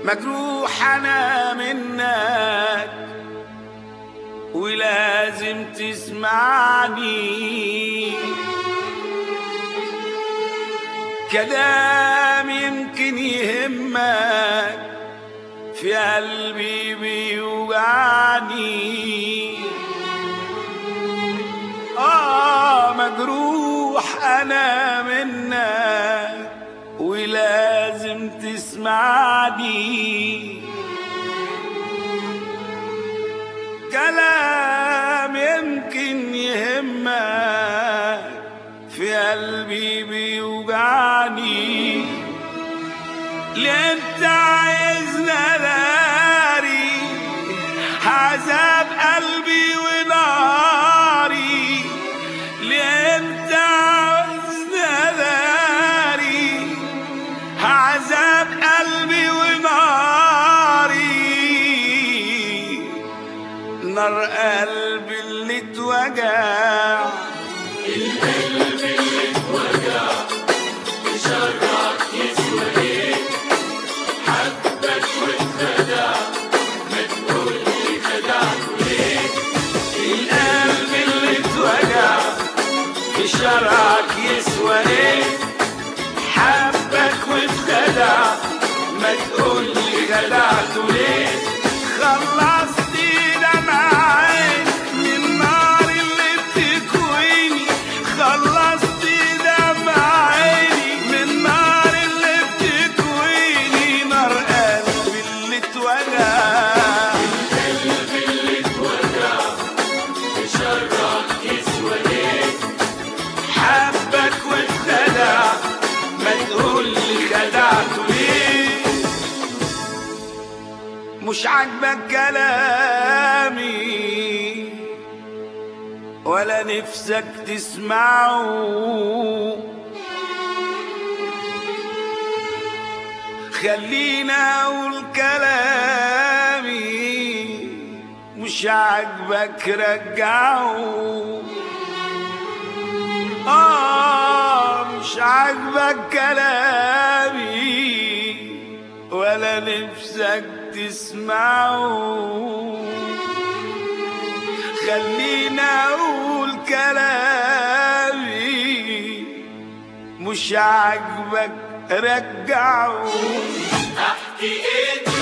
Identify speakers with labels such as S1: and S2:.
S1: مجروح انا منك ولازم تسمعني كلام يمكن يهمك في قلبي بيوجعني آه مجروح أنا منك ولازم تسمعني كلام يمكن يهمك في قلبي بيوجعني ليه انت عايزنا داري عذاب قلبي وناري ليه انت عايزنا داري عذاب قلبي وناري نار قلبي اللي اتوجع القلب اللي اتوجع في شرعك يسوى ايه حبك واتخدع ما تقول لي خدعته ليه خلصت دمعين من النار اللي بتكويني خلصت دمعيني من النار اللي بتكويني نار قلبي اللي اتوجع حبك واتخدع ما تقول لي خدعته ليه مش عاجبك كلامي ولا نفسك تسمعه خلينا اقول كلامي مش عاجبك رجعه آه مش عاجبك كلامي ولا نفسك تسمعه خلينا أقول كلامي مش عاجبك رجعه
S2: احكي ايه